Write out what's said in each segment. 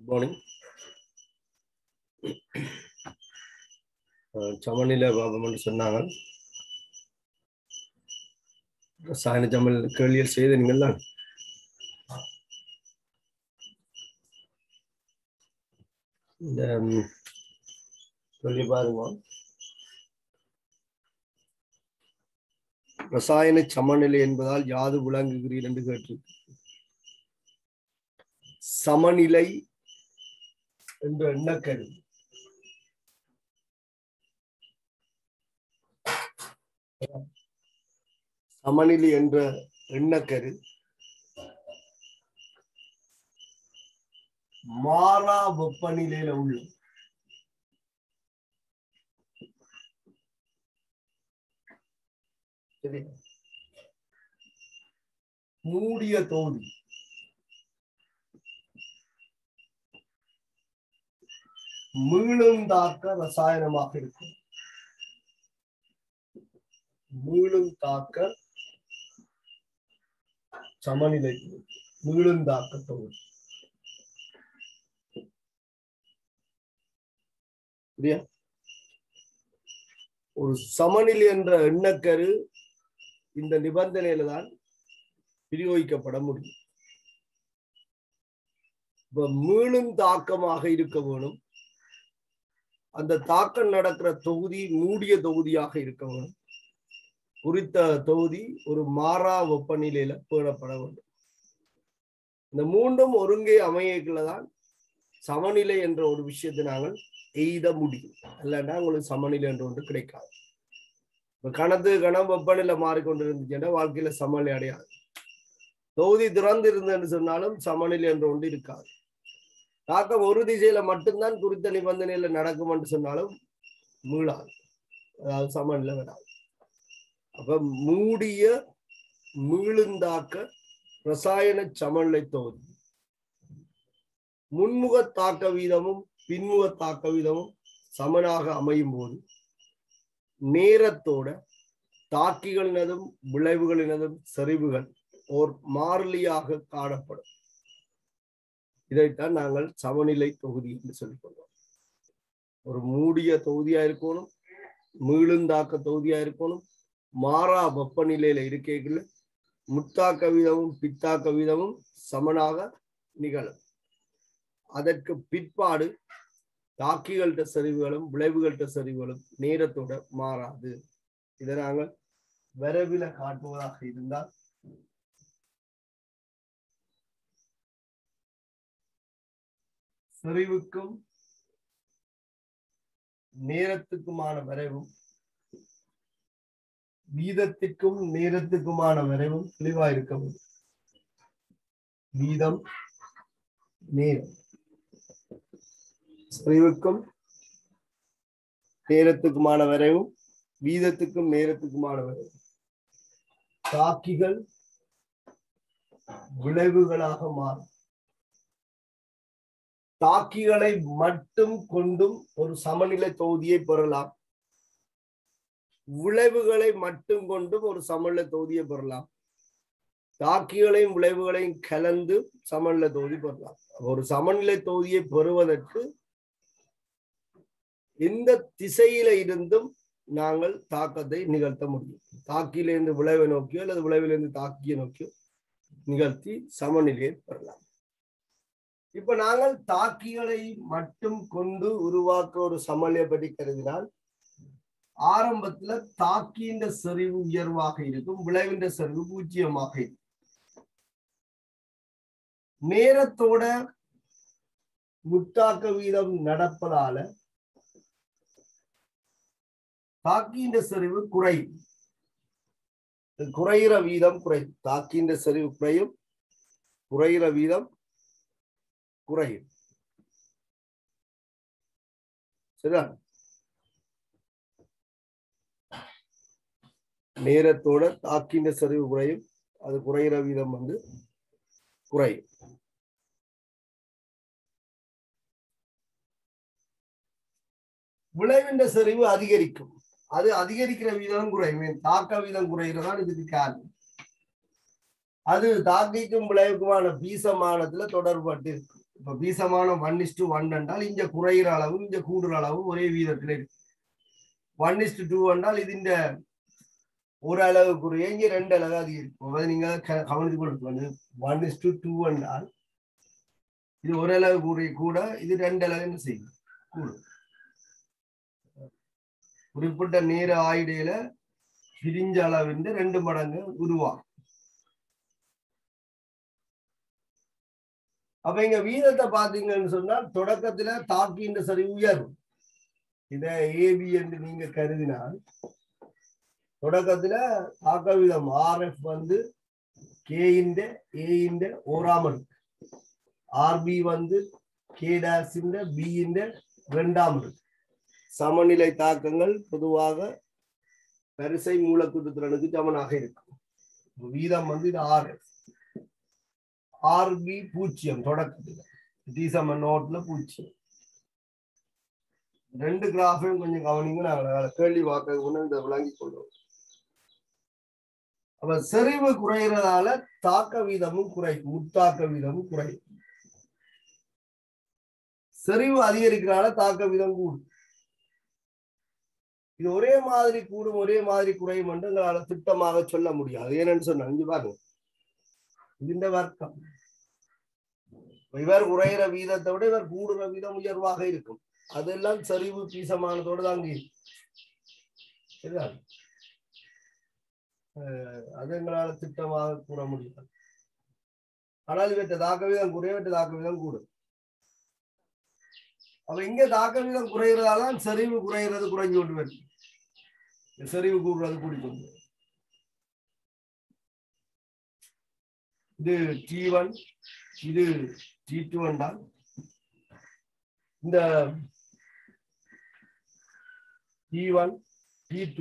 Morning சமநிலை பாபம்னு சொன்னாங்க ரசாயன சமல் கேள்வியல் செய்தீங்களா இந்த ம், சொல்லி பாருங்க ரசாயன சமநிலை என்பதால் யாது விளங்குகிறீர் என்று கேட்டு சமநிலை என்ற எண்ணக்கரு சமநிலை என்ற எண்ணக்கரு மாறா வெப்பநிலையில உள்ள சரி மூடிய தோல்வி மீளும் தாக்க ரசாயனமாக இருக்கும் மீளும் தாக்க சமநிலை மீளும் தாக்க தோல்வி சரியா ஒரு சமநிலை என்ற எண்ணக்கரு இந்த நிபந்தனையில தான் பிரயோகிக்கப்பட முடியும் இப்ப மீளும் தாக்கமாக இருக்க வேணும் அந்த தாக்கம் நடக்கிற தொகுதி மூடிய தொகுதியாக இருக்க வேணும் குறித்த தொகுதி ஒரு மாறா வெப்பநிலையில பேணப்பட வேண்டும் இந்த மூன்றும் ஒருங்கே அமையக்குள்ளதான் சமநிலை என்ற ஒரு விஷயத்தை நாங்கள் எய்த முடியும் இல்லைன்னா உங்களுக்கு சமநிலை என்ற ஒன்று கிடைக்காது இப்ப கணத்து கணம் வெப்பநிலை மாறிக்கொண்டு இருந்துச்சுன்னா வாழ்க்கையில சமநிலை அடையாது தொகுதி திறந்து இருந்ததுன்னு சொன்னாலும் சமநிலை என்ற ஒன்று இருக்காது தாக்கம் ஒரு திசையில மட்டும்தான் குறித்த நிபந்தனையில நடக்கும் என்று சொன்னாலும் மீளாது அதாவது சமநிலை வராது அப்ப மூடிய மீளுந்தாக்க ரசாயன சமநிலை தொகுதி முன்முக தாக்க வீதமும் பின்முக தாக்க வீதமும் சமனாக அமையும் போது நேரத்தோட தாக்கிகளினதும் விளைவுகளினதும் செறிவுகள் ஓர் மாறிலியாக காணப்படும் இதைத்தான் நாங்கள் சமநிலை தொகுதி என்று சொல்லிக் கொள்வோம் ஒரு மூடிய தொகுதியா இருக்கணும் மீளுந்தாக்க தொகுதியா இருக்கணும் மாறா வெப்பநிலையில இருக்கைகள் முத்தாக்க வீதமும் பித்தாக்க வீதமும் சமனாக நிகழும் அதற்கு பிற்பாடு தாக்கிகள்கிட்ட சரிவுகளும் விளைவுகள்கிட்ட சரிவுகளும் நேரத்தோட மாறாது இதை நாங்கள் விரைவில் காட்டுவதாக இருந்தால் செறிவுக்கும் நேரத்துக்குமான வரைவும் வீதத்திற்கும் நேரத்துக்குமான வரைவும் தெளிவா இருக்க வேண்டும் வீதம் நேரம் செறிவுக்கும் நேரத்துக்குமான வரைவும் வீதத்துக்கும் நேரத்துக்குமான வரைவும் தாக்கிகள் விளைவுகளாக மாறும் தாக்கிகளை மட்டும் கொண்டும் ஒரு சமநிலை தொகுதியை பெறலாம் விளைவுகளை மட்டும் கொண்டும் ஒரு சமநிலை தொகுதியை பெறலாம் தாக்கிகளையும் விளைவுகளையும் கலந்து சமநிலை தொகுதி பெறலாம் ஒரு சமநிலை தொகுதியை பெறுவதற்கு எந்த திசையில இருந்தும் நாங்கள் தாக்கத்தை நிகழ்த்த முடியும் தாக்கியிலிருந்து விளைவை நோக்கியோ அல்லது விளைவிலிருந்து தாக்கியை நோக்கியோ நிகழ்த்தி சமநிலையை பெறலாம் இப்ப நாங்கள் தாக்கிகளை மட்டும் கொண்டு உருவாக்க ஒரு சமநிலையை பற்றி கருதினால் ஆரம்பத்துல தாக்கின்ற செறிவு உயர்வாக இருக்கும் விளைவின்ற செறிவு பூஜ்ஜியமாக இருக்கும் நேரத்தோட முட்டாக்க வீதம் நடப்பதால தாக்கின்ற செறிவு குறையும் குறைகிற வீதம் குறையும் தாக்கின்ற செறிவு குறையும் குறைகிற வீதம் குறையும் சரியா நேரத்தோட தாக்கின்ற சரிவு குறையும் அது குறைகிற வீதம் வந்து குறையும் விளைவின்ற செறிவு அதிகரிக்கும் அது அதிகரிக்கிற வீதம் குறையும் தாக்க வீதம் குறைகிறதான் இதுக்கு காரணம் அது தாக்கிக்கும் விளைவுக்குமான பீசமானத்துல தொடர்பட்டு இருக்கும் இப்ப இப்ப வீசமான ஒன் இஸ் டு ஒன் என்றால் இங்க குறைகிற அளவும் இங்க கூடுற அளவும் ஒரே வீதத்துல இருக்கு ஒன் இஸ் டு டூ என்றால் இது இந்த ஒரு அளவு குறைய இங்க ரெண்டு அளவு அதிகரிக்கும் அதை நீங்க க- கவனித்து கொடுக்கணும் ஒன் இஸ் டு டூ என்றால் இது ஒரு அளவு குறை கூட இது ரெண்டு அளவு என்ன செய்யும் கூடும் குறிப்பிட்ட நேர ஆயுடையில பிரிஞ்ச அளவின் ரெண்டு மடங்கு உருவாகும் அப்ப இங்க வீதத்தை பாத்தீங்கன்னு சொன்னால் தொடக்கத்துல தாக்கின்ற சரி உயரும் இத ஏபி என்று நீங்க கருதினால் தொடக்கத்துல தாக்க வீதம் ஆர்எஃப் வந்து கே இந்த ஏ இந்த ஓராம் இருக்கு ஆர்பி வந்து கே டேஸ் இந்த பி இந்த ரெண்டாம் இருக்கு சமநிலை தாக்கங்கள் பொதுவாக வரிசை மூலக்கூட்டு திறனுக்கு சமனாக இருக்கும் வீதம் வந்து இது ஆர்எஃப் ஆர்பி பூஜ்ஜியம் தொடக்கத்துல டிசம நோட்ல பூஜ்ஜியம் ரெண்டு கிராஃபையும் கொஞ்சம் கவனிங்க நாங்கள் கேள்வி வாக்க இந்த விளங்கி கொள்வோம் அப்ப செறிவு குறைகிறதால தாக்க வீதமும் குறையும் முத்தாக்க வீதமும் குறையும் செறிவு அதிகரிக்கிறதால தாக்க வீதம் கூடும் இது ஒரே மாதிரி கூடும் ஒரே மாதிரி குறையும் என்று எங்களால திட்டமாக சொல்ல முடியாது ஏன்னு சொன்னா இங்க பாருங்க இந்த வர்க்கம் இவர் குறையிற வீதத்தை விட இவர் கூடுற வீதம் உயர்வாக இருக்கும் அதெல்லாம் சரிவு பீசமானதோடு தான் அங்கே இருக்கு. சரியா அஹ் அது எங்களால திட்டமாக கூற முடியாது ஆனால் இவற்றை தாக்க வீதம் குறைய இவற்றை தாக்க வீதம் கூடும் அப்ப இங்க தாக்க வீதம் குறைகிறதால செறிவு குறைகிறது குறைஞ்சு கொண்டு வருது செறிவு கூடுறது கூடிக்கொண்டு வரும். இது டி ஒன் இது டி டூ என்றால் இந்த டி ஒன் டி டூ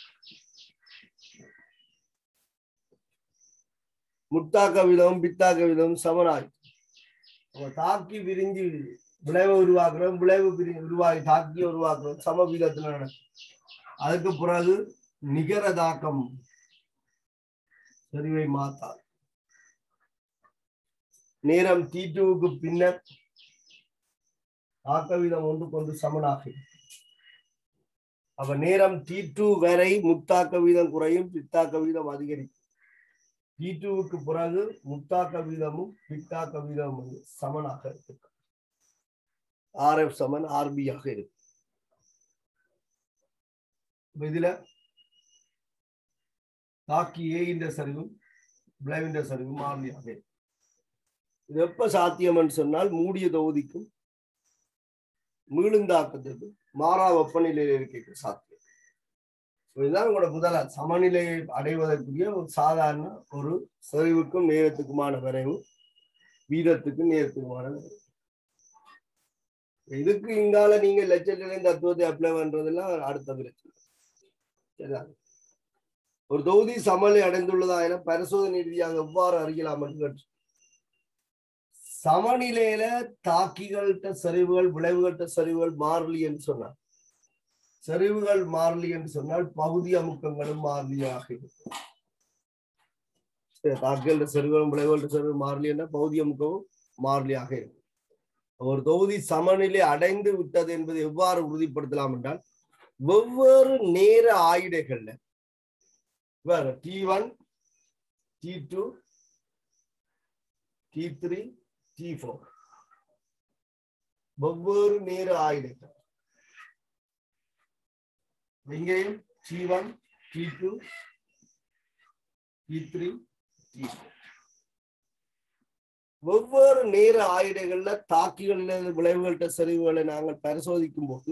முத்தாக்க விதம் பித்தாக்க விதம் சமனாய் அப்ப தாக்கி விரிஞ்சு விளைவை உருவாக்குறோம் விளைவு பிரி உருவாகி தாக்கி உருவாக்குறோம் சம விதத்துல நடக்கும் அதுக்கு பிறகு நிகர தாக்கம் சரிவை மாத்தாது நேரம் டி டூவுக்கு பின்னர் தாக்க வீதம் ஒன்று கொண்டு சமனாக இருக்கும். அப்ப நேரம் டி டூ வரை முத்தாக்க வீதம் குறையும் பித்தாக்க வீதம் அதிகரிக்கும் டி டூவுக்கு பிறகு முத்தாக்க வீதமும் பித்தாக்க வீதமும் வந்து சமனாக இருக்கும் ஆர்எஃப் சமன் ஆர்பி ஆக இருக்கும் இப்ப இதுல தாக்கி ஏ இந்த சரிவும் விளைவின்ற சரிவும் மாறிலியாக இருக்கும் இது எப்ப சாத்தியம்னு சொன்னால் மூடிய தொகுதிக்கும் மீளுந்தாக்கத்துக்கு மாறா வெப்பநிலையில் இருக்க சாத்தியம் இதுதான் உங்களோட முதல சமநிலையை அடைவதற்குரிய ஒரு சாதாரண ஒரு செறிவுக்கும் நேரத்துக்குமான விரைவு வீதத்துக்கும் நேரத்துக்குமான விரைவு இதுக்கு இங்கால நீங்க லட்சத்திலே தத்துவத்தை அப்ளை பண்றதெல்லாம் அடுத்த பிரச்சனை சரியா ஒரு தொகுதி சமநிலை அடைந்துள்ளதாயிரம் பரிசோதனை ரீதியாக எவ்வாறு அறியலாம் என்று கேட்டு சமநிலையில தாக்கிகள்கிட்ட சரிவுகள் விளைவுகள்கிட்ட சரிவுகள் மாறலி என்று சொன்னார் சரிவுகள் மாறலி என்று சொன்னால் பகுதி அமுக்கங்களும் மாறலியாக இருக்கும் சரி, தாக்கிகள்கிட்ட சரிவுகளும் விளைவுகள்கிட்ட சரிவு மாறலி என்ற பகுதி அமுக்கமும் மாறலியாக இருக்கும் ஒரு தொகுதி சமநிலை அடைந்து விட்டது என்பதை எவ்வாறு உறுதிப்படுத்தலாம் என்றால் வெவ்வேறு நேர ஆயுடைகள்ல வேற T one T two T three T four வெவ்வேறு நேர ஆயுதங்கள் இங்கேயும் T one T two T three T வெவ்வேறு நேர ஆயுதங்கள்ல தாக்கிகளில் விளைவுகள்கிட்ட செறிவுகளை நாங்கள் பரிசோதிக்கும் போது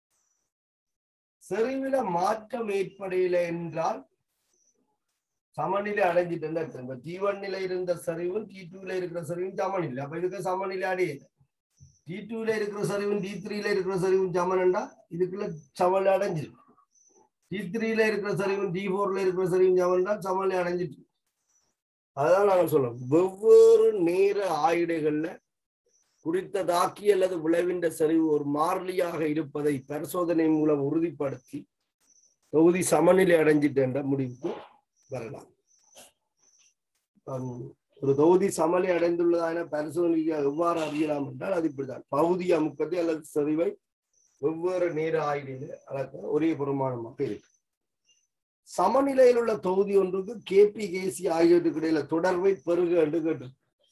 செறிவில மாற்றம் ஏற்படையில என்றால் சமநிலை அடைஞ்சிட்டு இருந்தா இப்ப டி ஒன்னில இருந்த சரிவும் டி டூல இருக்கிற சரிவும் சமநிலை அப்ப இதுக்கு சமநிலை அடையல டி டூல இருக்கிற சரிவும் டி த்ரீல இருக்கிற சரிவும் சமனண்டா இதுக்குள்ள சமநிலை அடைஞ்சிருக்கு டி த்ரீல இருக்கிற சரிவும் டி ஃபோர்ல இருக்கிற சரிவும் சமன்டா சமநிலை அடைஞ்சிட்டு அதான் நாங்க சொல்றோம் வெவ்வேறு நேர ஆயுடைகள்ல குறித்த தாக்கி அல்லது விளைவின்ற சரிவு ஒரு மாறிலியாக இருப்பதை பரிசோதனை மூலம் உறுதிப்படுத்தி தொகுதி சமநிலை அடைஞ்சிட்டு என்ற முடிவுக்கு வரலாம் ஒரு தொகுதி சமலை அடைந்துள்ளதான பரிசோதனைக்கு எவ்வாறு அறியலாம் என்றால் அது இப்படிதான் பகுதி அமுக்கத்தை அல்லது செறிவை வெவ்வேறு நேர ஆய்வில அளக்க ஒரே பெருமானமாக இருக்கு சமநிலையில் உள்ள தொகுதி ஒன்றுக்கு கேபி கேசி ஆகியவற்றுக்கு இடையில தொடர்பை பெருக என்று கேட்டு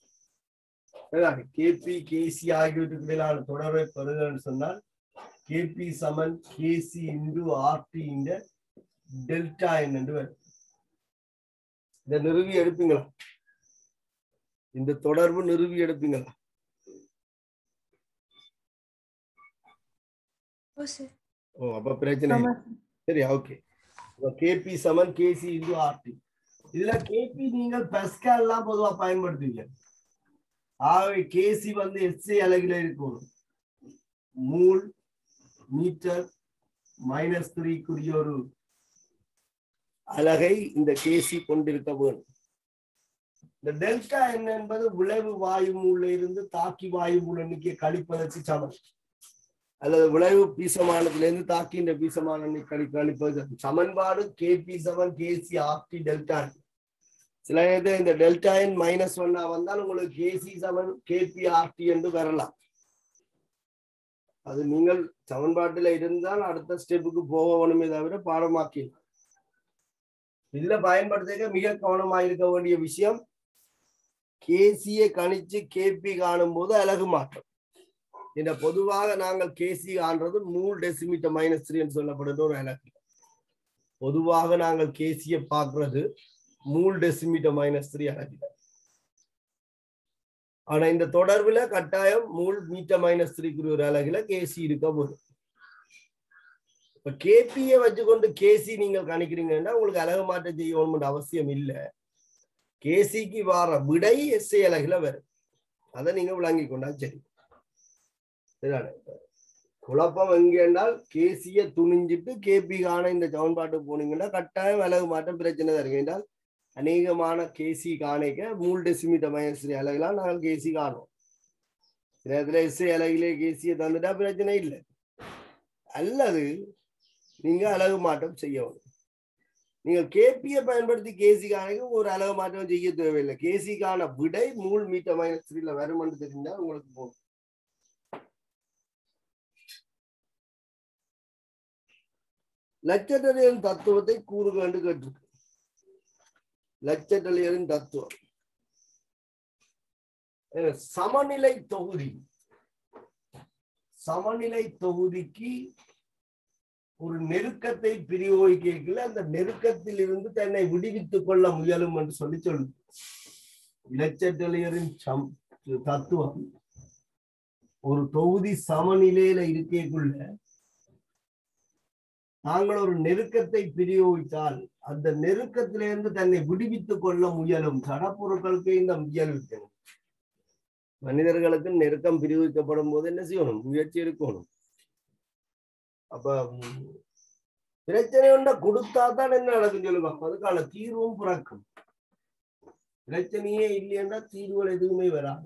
கேபி கேசி ஆகியவற்றுக்கு இடையிலான தொடர்பை பெருக என்று சொன்னால் கேபி சமன் கேசி இன்டு ஆர்டி இந்த டெல்டா என் என்று வரும் இதை நிறுவி எடுப்பீங்களா இந்த தொடர்பு நிறுவி எடுப்பீங்களா ஓ சார் ஓ அப்ப பிரச்சனை இல்லை. ஆமா சரி ஓகே கேபி சமன் கேசி இன்டு ஆர்டி இதுல கேபி நீங்கள் பெஸ்கால் எல்லாம் பொதுவா பயன்படுத்துவீங்க ஆகவே கேசி வந்து எஸ்ஐ அலகில இருக்கணும் மூல் மீட்டர் மைனஸ் த்ரீக்குரிய ஒரு அலகை இந்த கேசி கொண்டிருக்க வேணும் இந்த டெல்டா என்ன என்பது விளைவு வாயு மூல இருந்து தாக்கி வாயு மூல எண்ணிக்கை கழிப்பதற்கு சமம் அல்லது விளைவு பீசமானத்திலிருந்து தாக்கி இந்த பீசமான கழி கழிப்பது சமன்பாடு கே பி செவன் கேசி ஆர்டி டெல்டா சில இது இந்த டெல்டா என் மைனஸ் ஒன்னா வந்தால் உங்களுக்கு கேசி செவன் கேபி ஆர்டி என்று வரலாம் அது நீங்கள் சமன்பாட்டில் இருந்தால் அடுத்த ஸ்டெப்புக்கு போக வேணுமே தவிர பாடமாக்கி இதுல பயன்படுத்த மிக கவனமாக இருக்க வேண்டிய விஷயம் கேசியை கணிச்சு கேபி காணும் போது அழகு மாற்றம் இந்த பொதுவாக நாங்கள் கேசி காண்றது மூல் டெசிமீட்டர் மைனஸ் த்ரீன்னு சொல்லப்படுற ஒரு அலகு பொதுவாக நாங்கள் கேசியை பார்க்கிறது மூல் டெசிமீட்டர் மைனஸ் த்ரீ அலகுல ஆனா இந்த தொடர்புல கட்டாயம் மூல் மீட்டர் மைனஸ் த்ரீக்குரிய ஒரு அலகுல கேசி இருக்க போதும் இப்ப கேபியை வச்சுக்கொண்டு கேசி நீங்கள் கணிக்கிறீங்கன்னா உங்களுக்கு அலகு மாற்றம் செய்யணும்னு அவசியம் இல்லை கேசிக்கு வார விடை எஸ்ஐ அலகுல வரும் அதை நீங்க விளங்கி கொண்டா சரி சரிதானே குழப்பம் எங்க என்றால் கேசிய துணிஞ்சிட்டு கேபி காண இந்த சமன்பாட்டு போனீங்கன்னா கட்டாயம் அலகு மாற்றம் பிரச்சனை தான் இருக்கு என்றால் அநேகமான கேசி காணிக்க மூல் டெசிமீட்டர் மைனஸ் அலகுலாம் நாங்கள் கேசி காணோம் சில இடத்துல எஸ்ஐ அலகிலே கேசியை தந்துட்டா பிரச்சனை இல்லை அல்லது நீங்க அலகு மாற்றம் செய்யணும் நீங்க கேபியை பயன்படுத்தி கேசி காணிக்கு ஒரு அலகு மாற்றம் செய்ய தேவையில்லை கேசிக்கான விடை மூல் மீட்டர் மைனஸ் த்ரீல வருமென்று தெரிஞ்சால் உங்களுக்கு போதும் லட்சத்தலையரின் தத்துவத்தை கூறுக என்று கேட்டிருக்கு லட்சத்தலையரின் தத்துவம் அஹ் சமநிலை தொகுதி சமநிலை தொகுதிக்கு ஒரு நெருக்கத்தை பிரயோகிக்கல அந்த நெருக்கத்தில் இருந்து தன்னை விடுவித்துக் கொள்ள முயலும் என்று சொல்லி சொல்லுது இலச்சட்டலையரின் சம் தத்துவம் ஒரு தொகுதி சமநிலையில இருக்கக்குள்ள நாங்கள் ஒரு நெருக்கத்தை பிரயோகித்தால் அந்த நெருக்கத்திலிருந்து தன்னை விடுவித்துக் கொள்ள முயலும் சடப்பொருட்களுக்கு இந்த முயல் இருக்கணும் மனிதர்களுக்கு நெருக்கம் பிரிவிக்கப்படும் போது என்ன செய்யணும் முயற்சி எடுக்கணும் அப்ப உம், பிரச்சனை ஒன்றை கொடுத்தா தான் என்ன நடக்கும் சொல்லுங்க அதுக்கான தீர்வும் பிறக்கும் பிரச்சனையே இல்லையென்றா தீர்வுகள் எதுவுமே வராது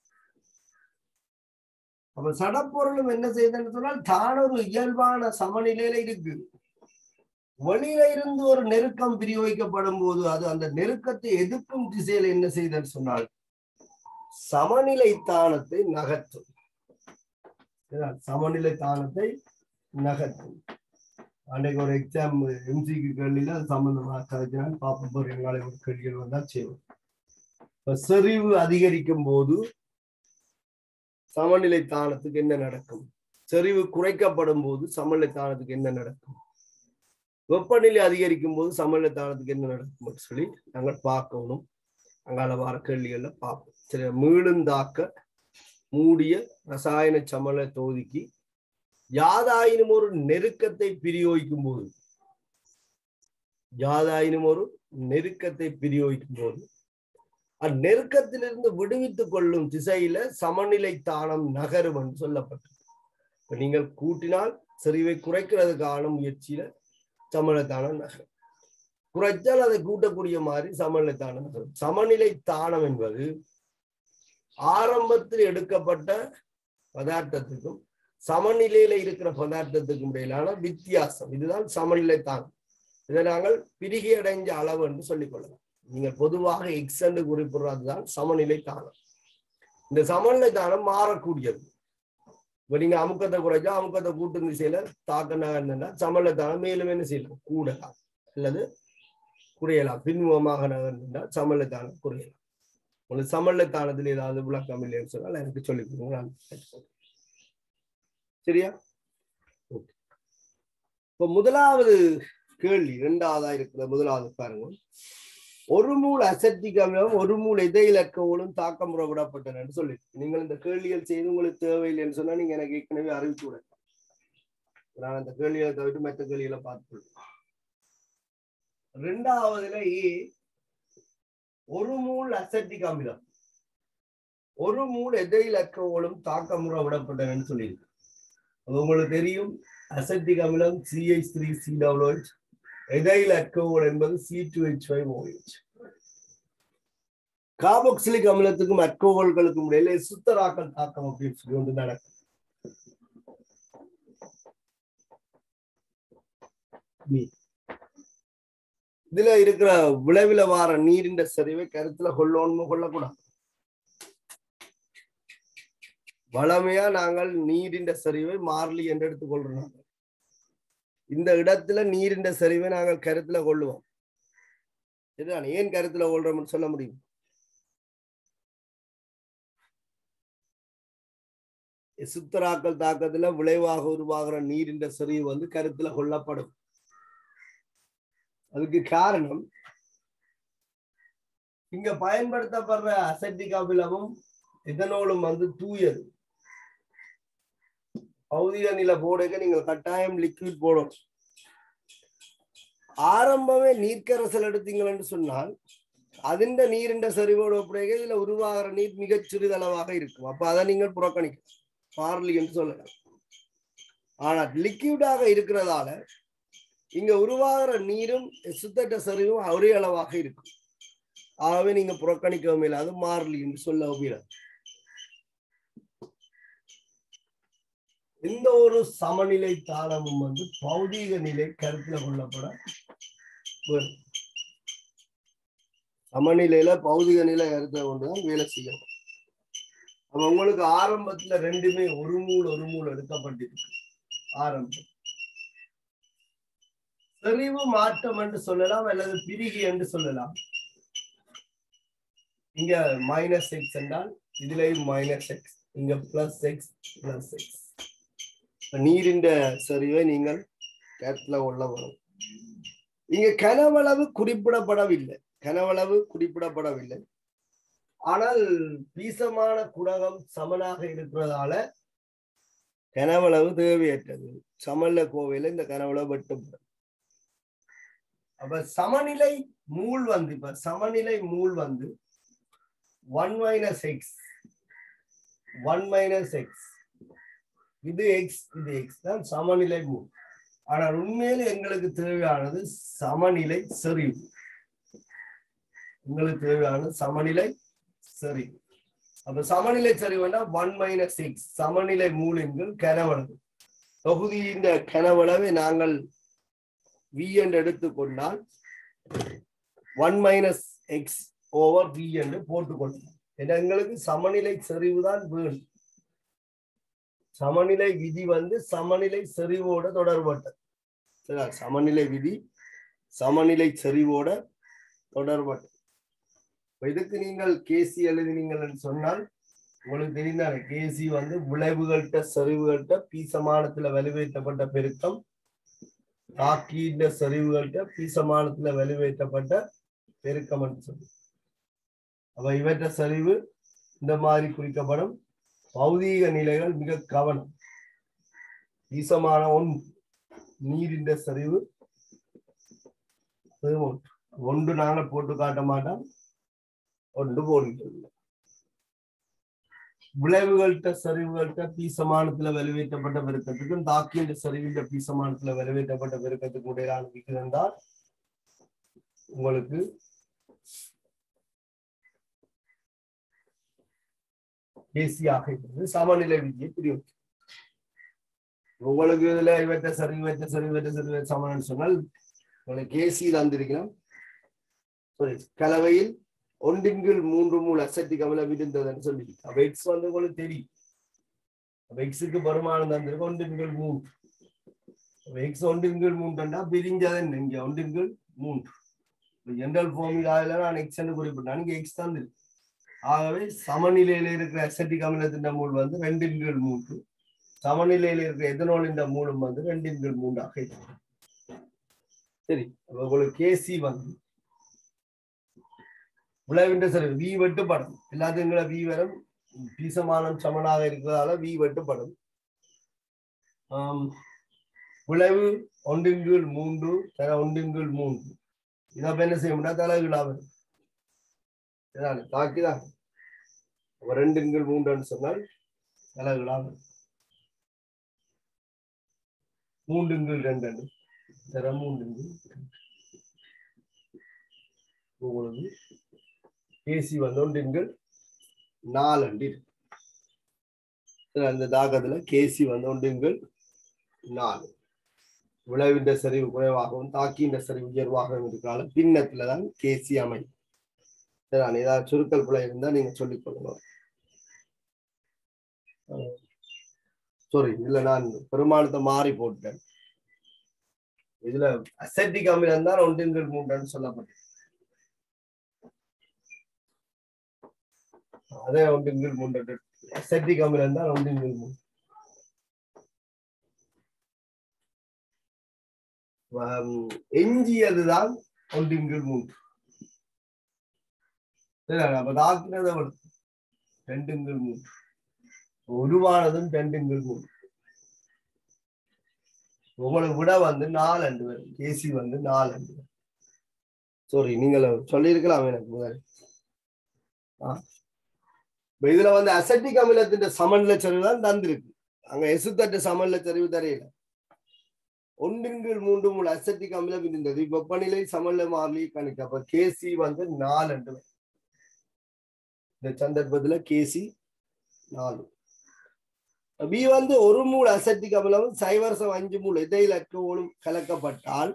அப்ப சடப்பொருளும் என்ன செய்யுதுன்னு சொன்னால் தான் ஒரு இயல்பான சமநிலையில இருக்கு வெளியில இருந்து ஒரு நெருக்கம் பிரயோகிக்கப்படும் போது அது அந்த நெருக்கத்தை எதிர்க்கும் திசையில என்ன செய்யுதுன்னு சொன்னால் சமநிலை தானத்தை நகர்த்தும் சரியா? சமநிலை தானத்தை நகர்த்தும் அன்றைக்கு ஒரு எக்ஸாம் எம்சிக்கு கேள்வியில அது சம்பந்தமா கதைச்சினால் பார்ப்ப போற எங்களை ஒரு கேள்விகள் வந்தா செய்வோம் இப்ப செறிவு அதிகரிக்கும் போது சமநிலை தானத்துக்கு என்ன நடக்கும் செறிவு குறைக்கப்படும் போது சமநிலை தானத்துக்கு என்ன நடக்கும் வெப்பநிலை அதிகரிக்கும் போது சமநிலை தானத்துக்கு என்ன நடக்கும் சொல்லி நாங்கள் பார்க்கணும் அங்கால வர கேள்விகள்ல பார்ப்போம் சரி மீளுந்தாக்க மூடிய ரசாயன சமநிலை தொகுதிக்கு யாதாயினும் ஒரு நெருக்கத்தை பிரயோகிக்கும் போது யாதாயினும் ஒரு நெருக்கத்தை பிரயோகிக்கும் போது அந்நெருக்கத்திலிருந்து விடுவித்துக் கொள்ளும் திசையில சமநிலை தானம் நகரும் என்று சொல்லப்பட்டது இப்ப நீங்கள் கூட்டினால் செறிவை குறைக்கிறதுக்கான முயற்சியில சமநிலை தானம் நகரும் குறைச்சால் அதை கூட்டக்கூடிய மாதிரி சமநிலை தானம் நகரும் சமநிலை தானம் என்பது ஆரம்பத்தில் எடுக்கப்பட்ட பதார்த்தத்துக்கும் சமநிலையில இருக்கிற பதார்த்தத்துக்கும் இடையிலான வித்தியாசம் இதுதான் சமநிலை தானம் இதை நாங்கள் பிரிகி அடைஞ்ச அளவு என்று சொல்லிக் கொள்ளலாம் நீங்க பொதுவாக எக்ஸ் என்று குறிப்பிடுறதுதான் சமநிலை தானம் இந்த சமநிலை தானம் மாறக்கூடியது இப்ப நீங்க அமுக்கத்தை குறைச்சா அமுக்கத்தை கூட்டு திசையில தாக்க நகர்ந்தா சமநிலை தானம் மேலும் என்ன செய்யலாம் கூடலாம் அல்லது குறையலாம் பின்முகமாக நகர்ந்தா சமநிலை தானம் குறையலாம் உங்களுக்கு சமநிலை தானத்தில் ஏதாவது விளக்கம் இல்லைன்னு சொன்னால் எனக்கு சொல்லிக் கொடுங்க நான் கற்றுக்கொள்றேன். சரியா ஓகே இப்ப முதலாவது கேள்வி இரண்டாவதா இருக்கிற முதலாவது பாருங்க ஒரு மூல் அசட்டிக் அமிலம் ஒரு மூல் எதை இலக்கங்களும் தாக்கம் புறப்படப்பட்டன சொல்லி நீங்கள் இந்த கேள்விகள் செய்து உங்களுக்கு தேவையில்லைன்னு சொன்னா நீங்க எனக்கு ஏற்கனவே அறிவித்து விட நான் அந்த கேள்விகளை தவிர்த்து மற்ற கேள்விகளை பார்த்துக்கொள்வேன் ரெண்டாவதுல ஏ ஒரு மூல் அசட்டிக் அமிலம் ஒரு மூல் எதை இலக்கங்களும் தாக்கமுறை விடப்பட்டனன்னு சொல்லியிருக்கு அது உங்களுக்கு தெரியும் அசட்டிக் அமிலம் CH three C WH ethyl alcohol என்பது C two H five OH carboxylic அமிலத்துக்கும் அல்கோஹோல்களுக்கும் இடையில சுத்தராக்கல் தாக்கம் அப்படின்னு சொல்லி ஒன்று நடக்கும் நீ- இதுல இருக்கிற விளைவில வார நீரின் சரிவை கருத்துல கொள்ளணுமோ கொள்ளக்கூடாது வளமையா நாங்கள் நீரின் சரிவை மாறிலி என்று எடுத்துக்கொள்றோம் நாங்கள். இந்த இடத்துல நீரின் சரிவை நாங்கள் கருத்துல கொள்ளுவோம் இதுதான் ஏன் கருத்துல கொள்றோம்னு சொல்ல முடியும் சுத்தராக்கல் தாக்கத்துல விளைவாக உருவாகிற நீரின் செறிவு வந்து கருத்துல கொள்ளப்படும் அதுக்கு காரணம் இங்க பயன்படுத்தப்படுற அசட்டிக் அமிலமும் இதனோடும் வந்து தூயது பௌதிக நில போடுக நீங்க கட்டாயம் லிக்விட் போடணும் ஆரம்பமே நீர்க்கரசல் எடுத்தீங்கன்னு சொன்னால் அதிண்ட நீரிண்ட சரிவோடு ஒப்படைக்க இதுல உருவாகிற நீர் மிகச் சிறிதளவாக இருக்கும் அப்ப அதை நீங்கள் புறக்கணிக்கலாம் மாறலி என்று சொல்லலாம் ஆனா லிக்விடாக இருக்கிறதால இங்க உருவாகிற நீரும் சுத்தட்ட சரிவும் ஒரே அளவாக இருக்கும் ஆகவே நீங்க புறக்கணிக்கவும் இல்லாது மாறலி என்று சொல்ல முடியாது எந்த ஒரு சமநிலை தாளமும் வந்து பௌதீக நிலை கருத்துல கொள்ளப்பட வேண்டும் சமநிலையில பௌதிக நிலை கருத்தை கொண்டுதான் வேலை செய்யணும் அப்ப உங்களுக்கு ஆரம்பத்துல ரெண்டுமே ஒரு மூல் ஒரு மூல் எடுக்கப்பட்டிருக்கு ஆரம்பம் செறிவு மாற்றம் என்று சொல்லலாம் அல்லது பிரிகி என்று சொல்லலாம் இங்க மைனஸ் எக்ஸ் என்றால் இதுலயும் மைனஸ் எக்ஸ் இங்க பிளஸ் எக்ஸ் பிளஸ் எக்ஸ் நீரின் சரிவை நீங்கள் கருத்துல கொள்ள வரும் இங்க கனவளவு குறிப்பிடப்படவில்லை கனவளவு குறிப்பிடப்படவில்லை ஆனால் பீசமான குடகம் சமனாக இருக்கிறதால கனவளவு தேவையற்றது சமல்ல கோவையில இந்த கனவளவு வெட்டப்படும் அப்ப சமநிலை மூல் வந்து இப்ப சமநிலை மூல் வந்து one minus x one minus x இது எக்ஸ் இது எக்ஸ் தான் சமநிலை மூல் ஆனால் உண்மையில எங்களுக்கு தேவையானது சமநிலை செறிவு உங்களுக்கு தேவையானது சமநிலை செறிவு அப்ப சமநிலை செறிவுனா ஒன் மைனஸ் எக்ஸ் சமநிலை மூலின்கள் கனவளவு தொகுதியின் கனவளவை நாங்கள் வி என்று எடுத்துக்கொண்டால் one minus x over V என்று போட்டுக்கொள்ளலாம் ஏன்னா எங்களுக்கு சமநிலை செறிவு தான் வேணும் சமநிலை விதி வந்து சமநிலை செறிவோட தொடர்பட்டது சரியா சமநிலை விதி சமநிலை செறிவோட தொடர்பட்டது இப்ப இதுக்கு நீங்கள் கேசி எழுதினீங்கள் சொன்னால் உங்களுக்கு தெரிந்தாரு கேசி வந்து விளைவுகள்கிட்ட செறிவுகள்கிட்ட பீசமானத்துல வலுவேற்றப்பட்ட பெருக்கம் தாக்கீண்ட செறிவுகள்கிட்ட பீசமானத்துல வலுவேற்றப்பட்ட பெருக்கம் என்று சொல்லி அப்ப இவற்ற செறிவு இந்த மாதிரி குறிக்கப்படும் பௌதீக நிலைகள் மிக கவனம் ஈசமான ஒன்று நீரின் சரிவு அது ஒன்று ஒன்று நாங்கள் போட்டு காட்ட மாட்டோம் ஒன்று போடுகிறது விளைவுகள்கிட்ட சரிவுகள்கிட்ட பீசமானத்துல வலுவேற்றப்பட்ட பெருக்கத்துக்கும் தாக்கின்ற சரிவின்ற பீசமானத்துல வலுவேற்றப்பட்ட பெருக்கத்துக்கும் இடையிலான விகிதம் தான் உங்களுக்கு ஏசியாக இருக்கிறது சமநிலை விதியை புரியும் உங்களுக்கு இதுல இவற்ற சரி இவற்ற சரி இவற்ற சரி இவற்ற சமன்னு சொன்னால் உங்களுக்கு ஏசி தந்திருக்கிறோம் சாரி கலவையில் ஒன்றின்கீழ் மூன்று மூல் அசட்டிக் அமிலம் இருந்ததுன்னு சொல்லி அப்ப எக்ஸ் வந்து உங்களுக்கு தெரியும் அப்ப எக்ஸுக்கு பெருமானம் தந்திருக்கு ஒன்றின்கீழ் மூன்று எக்ஸ் ஒன்றின்கீழ் மூன்றுண்டா பிரிஞ்சது என்ன இங்க ஒன்றின்கீழ் மூன்று ஜெனரல் ஃபார்முலாவில் நான் எக்ஸ் என்று குறிப்பிட்டேன் இங்க எக்ஸ் தந்திருக்கு ஆகவே சமநிலையில இருக்கிற அசட்டிக் அமிலத்தின் மூல் வந்து ரெண்டின் கீழ் மூன்று சமநிலையில இருக்கிற எதனோலின் மூலம் வந்து ரெண்டின் கீழ் மூன்றாக இருக்கு சரி அப்ப உங்களுக்கு கேசி வந்து விளைவின்ற சரி வி வெட்டுப்படும் எல்லாத்துங்கள வி வரும் பீசமானம் சமனாக இருக்கிறதால வி வெட்டுப்படும் ஆம், விளைவு ஒன்றின் கீழ் மூன்று தர ஒன்றின் கீழ் மூன்று இதை அப்ப என்ன செய்ய முடியாது தலைகளாக வரும் இதானே தாக்கிதான் அப்ப ரெண்டின் கீழ் மூன்றுன்னு சொன்னால் தலைகளாக வரும் மூன்றின் கீழ் ரெண்டு தர மூன்றின் கீழ் ரெண்டு. உங்களுக்கு ஏசி வந்து ஒன்றின்கள் நாலு அந்த தாக்கத்துல கேசி வந்து ஒன்றின்கள் நாலு விளைவின்ற சரிவு குறைவாகவும் தாக்கின்ற சரிவு உயர்வாகவும் இருக்கால பின்னத்துல தான் கேசி அமையும் சரிதான் ஏதாவது சுருக்கல் பிழை இருந்தா நீங்க சொல்லிக் கொள்ளலாம் சாரி இதுல நான் பெருமானத்தை மாறி போட்டேன் இதுல அசட்டிக் அமிலம் தான் ஒன்றின்கள் மூன்றுன்னு சொல்லப்பட்டது அதே ஒன்றின்கள் மூன்று அசட்டிக் அமிலம் தான் ஒன்றின்கள் மூன்று ஆம், எஞ்சியதுதான் ஒன்றின்கள் மூன்று சரியா? அப்ப தாக்குனதை விட ரெண்டுங்கள் மூன்று உருவானதும் ரெண்டுங்கள் மூன்று உங்களுக்கு விட வந்து நாலு அண்டு வரும் கேசி வந்து நாலு அண்டு வரும் சாரி நீங்கள் சொல்லியிருக்கலாம் எனக்கு முதல் ஆ. இப்ப இதுல வந்து அசட்டிக் அமிலத்தின் சமன்ல சரிவு தான் தந்திருக்கு அங்க எசுத்தட்டு சமன்ல சரிவு தரையில ஒன்றின் கீழ் மூன்று மூணு அசட்டிக் அமிலம் இருந்தது வெப்பநிலை சமன்ல மாறி கணிக்க அப்ப கேசி வந்து நாலு அண்டு வரும். இந்த சந்தர்ப்பத்துல கேசி நாலு பி வந்து ஒரு மூல் அசட்டிக் அமிலம் சைவரசம் அஞ்சு மூல் எதையில் அற்கோளும் கலக்கப்பட்டால்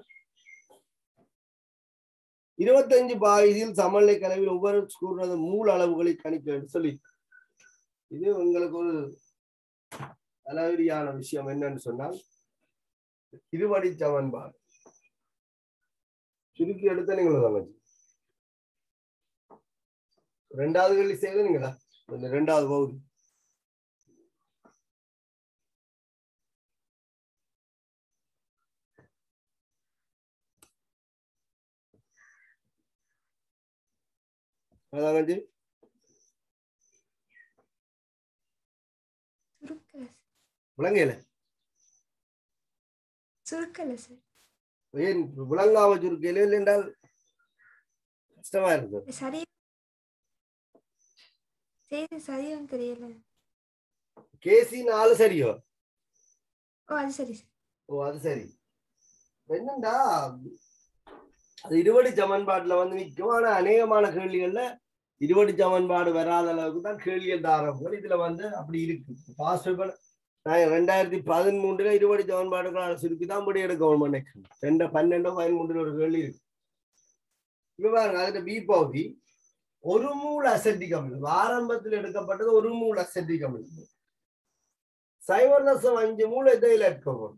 இருபத்தஞ்சு பாகியில் சமநிலை கலவில் ஒவ்வொரு கூறுறது மூல அளவுகளை கணிக்க சொல்லி இது உங்களுக்கு ஒரு அளவீடியான விஷயம் என்னன்னு சொன்னால் இருவடி சமன்பாடு சுருக்கி எடுத்த நீங்களும் தங்கச்சி ரெண்டாவது கேள்வி செய்யறது நீங்களா இந்த ரெண்டாவது பகுதி அதாங்கஜி சுருக்கல சார் விளங்கல சுருக்கல சார் ஏன் விளங்காம சுருக்கையில இல்லை என்றால் கஷ்டமா இருக்கு சரி செய்தி சரியும் தெரியல கேசி நாலு சரியோ ஓ அது சரி சார் ஓ அது சரி இப்ப என்னண்டா அது இருவடி சமன்பாட்டுல வந்து நிற்கும் ஆனா அநேகமான கேள்விகள்ல இருவடி சமன்பாடு வராத அளவுக்கு தான் கேள்விகள் தாரங்கள் இதுல வந்து அப்படி இருக்கு பாசிபிள் நான் ரெண்டாயிரத்தி பதிமூன்றுல இருவடி சமன்பாடுகளான சுருக்கி தான் படி எடுக்கணும் நினைக்கிறேன் ரெண்டு பன்னெண்டோ பதிமூன்றுல ஒரு கேள்வி இருக்கு இப்ப பாருங்க அதுல பி பகுதி ஒரு மூல அசட்டிக் அமிலம் ஆரம்பத்தில் எடுக்கப்பட்டது ஒரு மூல அசட்டிக் அமிலம் சைவர் தசம் அஞ்சு மூல இதையில் எடுக்கணும்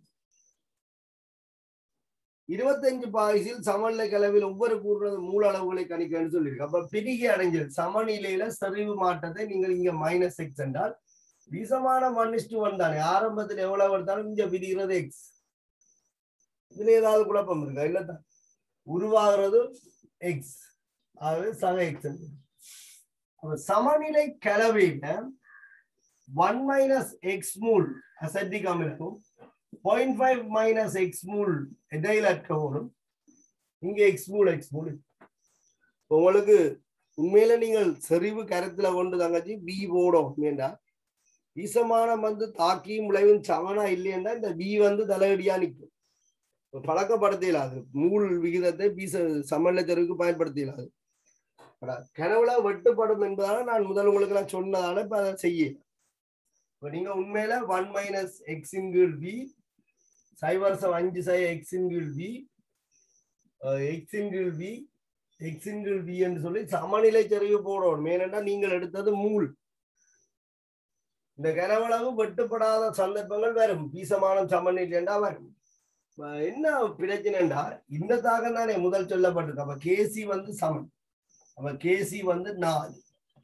இருபத்தஞ்சு பாய்ஸில் சமநிலை கலவில் ஒவ்வொரு கூறுறது மூல அளவுகளை கணிக்கன்னு சொல்லியிருக்கு அப்ப பிரிகி அடைஞ்சல் சமநிலையில சரிவு மாற்றத்தை நீங்கள் இங்க மைனஸ் எக்ஸ் என்றால் விசமான ஒன் இஸ்டு ஒன் தானே ஆரம்பத்தில் எவ்வளவு எடுத்தாலும் இங்க பிரிகிறது எக்ஸ் இதுல ஏதாவது குழப்பம் இருக்கா இல்ல உருவாகிறது எக்ஸ் ஆகவே சக எக்ஸ் அப்ப சமநிலை கலவையில one minus x mole acetic அமிலமும் point five minus x mole இடையில இருக்கவும் இங்க எக்ஸ் மூல் எக்ஸ் மூல் உங்களுக்கு உண்மையில நீங்கள் செறிவு கருத்துல கொண்டு தங்கச்சி பி போடும் ஏண்டா ஈசமானம் வந்து தாக்கியும் விளைவும் சமனா இல்லையண்டா இந்த பி வந்து தலையடியா நிற்கும் பழக்கப்படுத்த இயலாது மூல் விகிதத்தை பீச சமநிலை தெருவுக்கு பயன்படுத்த இயலாது கனவுல வெட்டுப்படும் என்பதால நான் முதல் உங்களுக்கு நான் சொன்னதால இப்ப அதை செய்ய இப்ப நீங்க உண்மையில ஒன் மைனஸ் எக்ஸ் இன்கீழ் பி சைவரசம் அஞ்சு சை எக்ஸ் இன்கீழ் பி எக்ஸ் இன்கீழ் பி எக்ஸின் கீழ் வி என்று சொல்லி சமநிலை செறிவு போடணும் ஏனென்றா நீங்கள் எடுத்தது மூல் இந்த கனவளவு வெட்டுப்படாத சந்தர்ப்பங்கள் வரும் பீசமானம் சமநிலைண்டா வரும் அஹ் என்ன பிரச்சனைண்டா இந்த தாகம் தானே முதல் சொல்லப்பட்டிருக்கு அப்ப கேசி வந்து சமன் அப்ப கேசி வந்து நாலு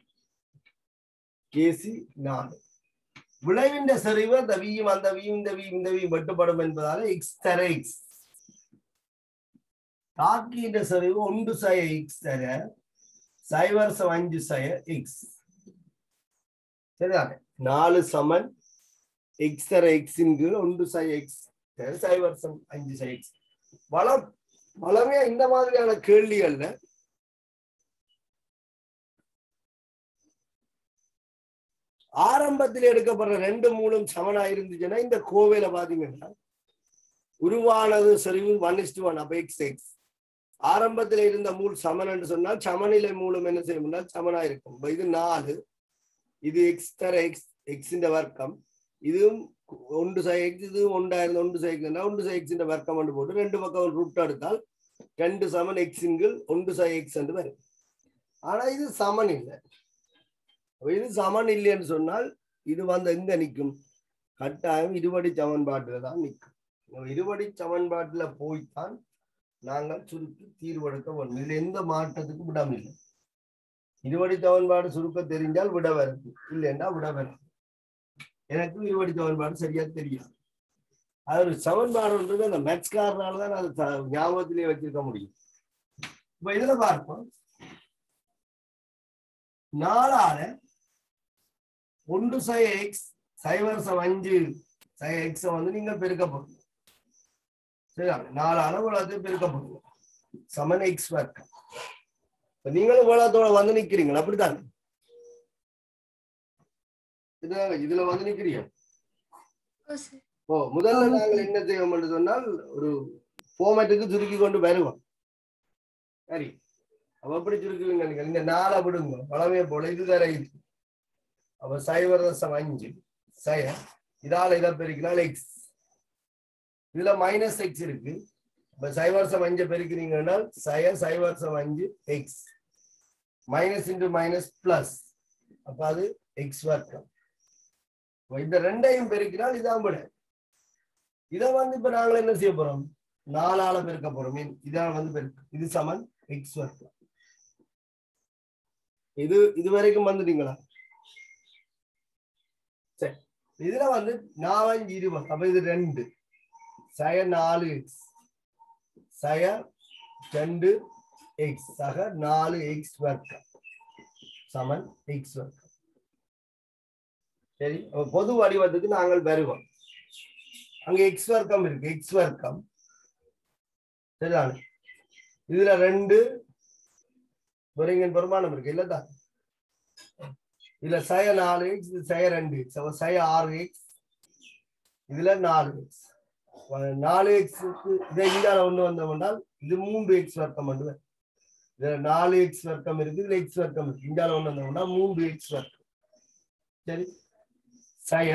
கேசி நாலு விளைவின் செறிவு அந்த வியும் அந்த வியும் இந்த வியும் இந்த வியும் வெட்டுப்படும் என்பதால எக்ஸ் தர எக்ஸ் தாக்கின்ற செறிவு ஒன்று சய எக்ஸ் தர சைவர்சம் அஞ்சு சய எக்ஸ் சரிதானே நாலு சமன் எக்ஸ் தர எக்ஸின் கீழ் ஒன்று சய எக்ஸ் தர சைவர்சம் அஞ்சு சய எக்ஸ் வளம் வளமே இந்த மாதிரியான கேள்விகள்ல ஆரம்பத்தில் எடுக்கப்படுற ரெண்டு மூலம் சமனா இருந்துச்சுன்னா இந்த கோவையில பாத்தீங்கன்னா உருவானது செறிவு ஒன் இஸ்டு ஒன் அப்ப எக்ஸ் எக்ஸ் ஆரம்பத்தில் இருந்த மூல் சமன் என்று சொன்னால் சமநிலை மூலம் என்ன செய்யும்னா சமனா இருக்கும் இப்ப இது நாலு இது எக்ஸ் தர எக்ஸ் எக்ஸின் வர்க்கம் இதுவும் ஒன்று சை எக்ஸ் இது ஒன்றாயிரம் ஒன்று சை எக்ஸ் ஒன்று சை எக்ஸின் வர்க்கம் என்று போட்டு ரெண்டு பக்கம் ரூட் எடுத்தால் ரெண்டு சமன் எக்ஸின்கள் ஒன்று சை எக்ஸ் என்று வரும் ஆனா இது சமன் இல்லை அப்ப இது சமன் இல்லைன்னு சொன்னால் இது வந்து எங்க நிற்கும் கட்டாயம் இருபடி சமன்பாட்டில் தான் நிற்கும் இந்த இருபடி சமன்பாட்டில் போய்த்தான் நாங்கள் சுருக்கி தீர்வெடுக்க வேண்டும் இதுல எந்த மாற்றத்துக்கும் விடம் இல்லை இருபடி சமன்பாடு சுருக்க தெரிஞ்சால் விட வருது இல்லைன்னா விட வராது எனக்கு இருபடி சமன்பாடு சரியா தெரியாது அது ஒரு சமன்பாடுன்றது அந்த மேட்ச்காரனால தான் அது த- ஞாபகத்திலே வச்சிருக்க முடியும் இப்ப இதுல பார்ப்போம் நாலால ஒன்று சை எக்ஸ் சைவர்சம் அஞ்சு சை எக்ஸ் வந்து நீங்க பெருக்க போறீங்க சரியா நாலு அளவுலத்தையும் பெருக்க போறீங்க சமன் எக்ஸ் வர்க்கம் இப்ப நீங்களும் கோலத்தோட வந்து நிக்கிறீங்களா அப்படித்தானே இதுதாங்க, இதுல வந்து நிக்கிறீங்க ஓ சார் ஓ முதல்ல நாங்கள் என்ன செய்வோம் என்று சொன்னால் ஒரு ஃபார்மேட்டுக்கு சுருக்கி கொண்டு வருவோம் சரி அப்ப எப்படி சுருக்குவீங்க நீங்க? இந்த நாளை விடுங்க பழமையை போல இது தர இது அப்ப சைவர் தசம் அஞ்சு சய இதால இதை பெருக்கினால் எக்ஸ் இதுல மைனஸ் எக்ஸ் இருக்கு இப்ப சைவர்சம் அஞ்சு பெருக்கிறீங்கன்னா சய சைவர்சம் அஞ்சு x minus into minus plus அப்ப அது எக்ஸ் வர்க்கம் அப்ப இந்த ரெண்டையும் பெருக்கினால் இதான் விட இதை வந்து இப்ப நாங்கள் என்ன செய்ய போறோம் நாலால பெருக்க போறோம் மீன் இதால வந்து பெருக்கு இது சமன் எக்ஸ் வர்க்கம் இது இது வரைக்கும் வந்துட்டீங்களா சரி இதுல வந்து நாலஞ்சு இருபது அப்ப இது ரெண்டு சய நாலு எக்ஸ் சய ரெண்டு எக்ஸ் சக நாலு எக்ஸ் வர்க்கம் சமன் எக்ஸ் வர்க்கம் சரி அப்ப பொது வடிவத்துக்கு நாங்கள் வருவோம் அங்க எக்ஸ் வர்க்கம் இருக்கு எக்ஸ் வர்க்கம் சரிதானே இதுல ரெண்டு பெருங்கின் பெருமானம் இருக்கு இல்லதான் இதுல சய நாலு எக்ஸ் இது சய ரெண்டு எக்ஸ் அப்ப சய ஆறு எக்ஸ் இதுல நாலு எக்ஸ் நாலு எக்ஸுக்கு இதை இந்தியாவில் ஒண்ணு வந்தோம்னால் இது மூன்று எக்ஸ் வர்க்கம் வந்து வரும். இதுல நாலு எக்ஸ் வர்க்கம் இருக்கு இதுல எக்ஸ் வர்க்கம் இருக்கு இந்தியாவில் ஒண்ணு வந்தோம்னா மூன்று எக்ஸ் வர்க்கம் சரி சய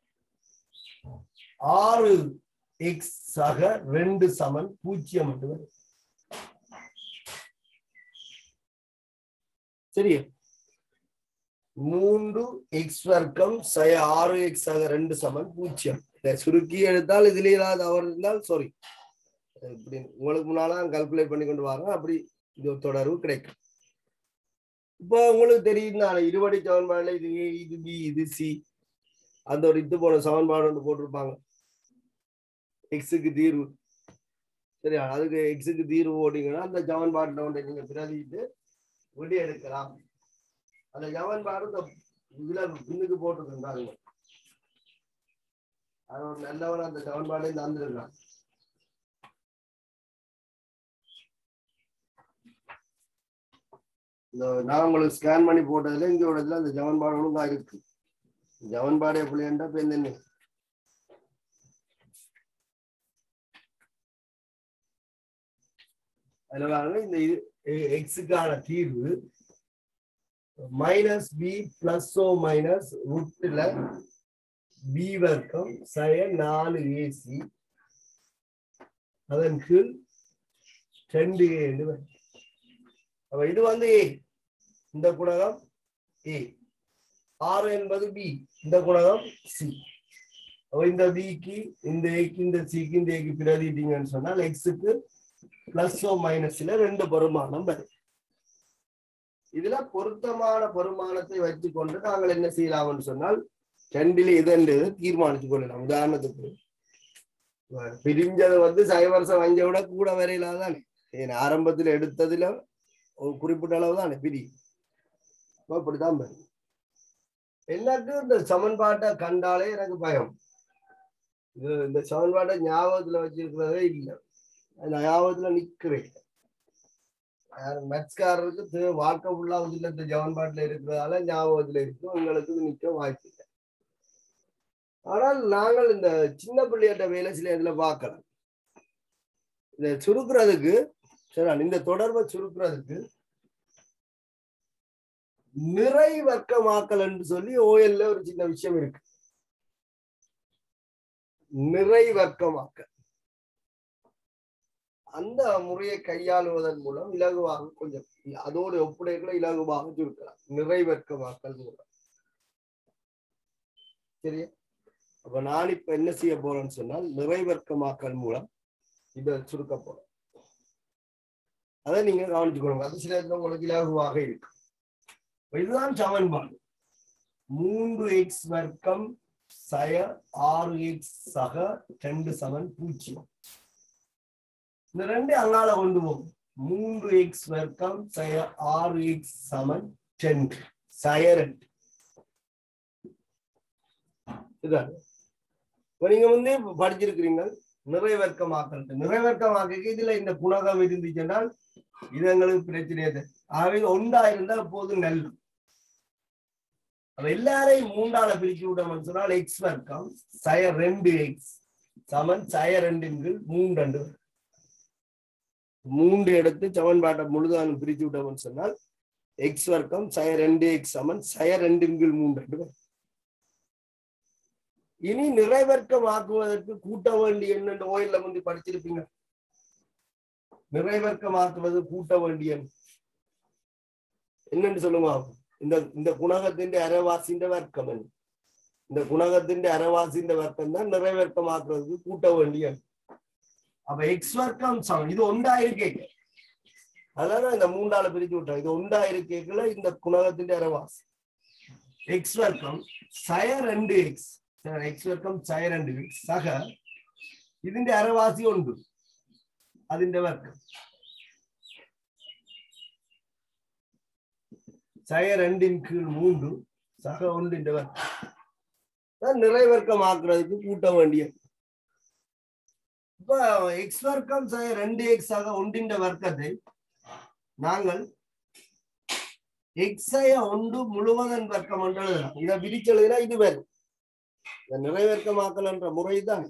ஆறு எக்ஸ் ஆக ரெண்டு சமன் பூஜ்ஜியம் என்று வரும். சரியா மூன்று எக்ஸ் வர்க்கம் சய ஆறு எக்ஸ் ஆக ரெண்டு சமன் பூஜ்ஜியம் இதை சுருக்கி எடுத்தால் இதுல ஏதாவது அவர் இருந்தால் சாரி இப்படி உங்களுக்கு முன்னால கல்குலேட் பண்ணி கொண்டு வாங்க அப்படி இது ஒரு தொடர்பு கிடைக்கும் இப்போ உங்களுக்கு தெரியும் நான் இருபடி சமன்பாடுல இது ஏ இது பி இது சி அந்த ஒரு இது போன சமன்பாடு ஒன்று போட்டிருப்பாங்க எக்ஸுக்கு தீர்வு சரியா அதுக்கு எக்ஸுக்கு தீர்வு போட்டீங்கன்னா அந்த சமன்பாட்டில் ஒன்றை நீங்க பிரதிட்டு விடி எடுக்கலாம் அந்த சமன்பாடு இந்த இதுல பின்னுக்கு போட்டிருந்தாங்க அது ஒரு நல்லவன் அந்த சமன்பாடை தந்துருக்கான் இந்த நான் உங்களுக்கு ஸ்கேன் பண்ணி போட்டதுல இங்க இடத்துல அந்த ஜவன்பாடு ஒழுங்கா இருக்கு ஜவன்பாடு எப்படி என்றா இப்ப என்ன அதுல பாருங்க இந்த இது எக்ஸுக்கான தீர்வு minus b plus or minus ரூட்ல பி வர்க்கம் சய நாலு ஏசி அதன் கீழ் ரெண்டு ஏழு வரும் அப்ப இது வந்து ஏ இந்த குணகம் ஏ ஆறு என்பது பி இந்த குணகம் சி அப்ப இந்த பிக்கு இந்த ஏக்கு இந்த சிக்கு இந்த ஏக்கு பிரதிட்டீங்கன்னு சொன்னால் எக்ஸுக்கு பிளஸ் ஓ மைனஸ்ல ரெண்டு பெருமானம் வரும் இதுல பொருத்தமான பெருமானத்தை வச்சுக்கொண்டு நாங்கள் என்ன செய்யலாம்னு சொன்னால் ரெண்டில் இதென்று தீர்மானித்துக் கொள்ளலாம் உதாரணத்துக்கு பிரிஞ்சது வந்து சைவரசம் வஞ்ச விட கூட வரையில தானே ஏன்னா ஆரம்பத்துல எடுத்ததுல ஒரு குறிப்பிட்ட அளவு தானே பிரி அப்ப அப்படித்தான் வரும் எனக்கு இந்த சமன்பாட்டை கண்டாலே எனக்கு பயம் இது இந்த சமன்பாட்டை ஞாபகத்துல வச்சிருக்கிறதே இல்லை நான் ஞாபகத்துல நிக்கிறேன் மெட்ஸ்காரருக்கு தி- வாழ்க்கை ஃபுல்லா வந்து இந்த சமன்பாட்டுல இருக்கிறதால ஞாபகத்துல இருக்கும் உங்களுக்கு நிக்க வாய்ப்பு இல்லை ஆனால் நாங்கள் இந்த சின்ன பிள்ளைகிட்ட வேலை சில இதுல பார்க்கலாம் இதை சுருக்குறதுக்கு சரி இந்த தொடர்பை சுருக்குறதுக்கு நிறை வர்க்கமாக்கல் என்று சொல்லி ஓஎல்ல ஒரு சின்ன விஷயம் இருக்கு நிறை வர்க்கமாக்கல் அந்த முறையை கையாளுவதன் மூலம் இலகுவாக கொஞ்சம் அதோடு ஒப்புடைகளை இலகுவாக சுருக்கலாம் நிறை வர்க்கமாக்கல் மூலம் சரியா அப்ப நான் இப்ப என்ன செய்ய போறேன்னு சொன்னால் நிறை வர்க்கமாக்கல் மூலம் இதை சுருக்க போறேன் அதை நீங்க கவனிச்சுக்கணும் அது சில இடத்துல உங்களுக்கு இலகுவாக இருக்கு இப்ப இதுதான் சமன்பாடு மூன்று எக்ஸ் வர்க்கம் சய ஆறு எக்ஸ் சக ரெண்டு சமன் பூஜ்ஜியம் இந்த ரெண்டு அங்கால கொண்டு போகும் மூன்று எக்ஸ் வர்க்கம் சய ஆறு எக்ஸ் சமன் ரெண்டு சய ரெண்டு இதான் இப்ப நீங்க வந்து படிச்சிருக்கிறீங்க நிறைவர்க்கமாக்கல் நிறைவர்க்கமாக்க இதுல இந்த குணகம் இருந்துச்சுன்னால் இது எங்களுக்கு பிரச்சனை இல்லை. ஆகவே ஒன்றா இருந்தால் போதும் நல்ல அப்ப எல்லாரையும் மூன்றால பிரிச்சு விட்டோம்னு சொன்னால் எக்ஸ் வர்க்கம் சய ரெண்டு எக்ஸ் சமன் சய ரெண்டின் கீழ் மூன்று ரெண்டு வரும். மூன்று எடுத்து சமன்பாட்டை முழுதானும் பிரிச்சு விட்டோம்னு சொன்னால் எக்ஸ் வர்க்கம் சய ரெண்டு எக்ஸ் சமன் சய ரெண்டின் கீழ் மூன்று ரெண்டு வரும். இனி நிறைவர்க்கமாக்குவதற்கு கூட்ட வேண்டிய என்னென்று ஓயில்ல முந்தி படிச்சிருப்பீங்க நிறைவர்க்கமாக்குவது கூட்ட வேண்டிய என்னன்னு சொல்லுங்க இந்த இந்த குணகத்தின் அரைவாசிന്റെ வர்க்கம் என்ன? இந்த குணகத்தின் அரைவாசிന്റെ வர்க்கம் தான் நிறைவேற்கமாக்குறதுக்கு கூட்ட வேண்டிய அப்ப எக்ஸ் வர்க்கம் சமம் இது ஒன்றா இருக்கேங்க அதான் இந்த மூன்றால பிரிச்சு விட்டோம் இது ஒன்றா இருக்கேக்குல இந்த குணகத்தின் அரைவாசி எக்ஸ் வர்க்கம் சய ரெண்டு எக்ஸ் എക്സ് വർക്കം ചയ രണ്ട് സഹ ഇതിന്റെ അരവാസി ഉണ്ട് അതിന്റെ വർക്കം ചയ രണ്ടിൻ കീഴ് മൂന്ന് സഹ ഒണ്ടിന്റെ വർക്കം அதான் நிறைவர்க்கமாக்குறதுக்கு கூட்ட வேண்டிய இப்ப எக்ஸ் வர்க்கம் சய ரெண்டு எக்ஸ் ஆக ஒன்றின் வர்க்கத்தை நாங்கள் எக்ஸய ஒன்று முழுவதன் வர்க்கம் என்று எழுதலாம் இதை பிரிச்சு எழுதினா இது வரும் இந்த நிறைவேற்கமாக்கல் என்ற முறைதான்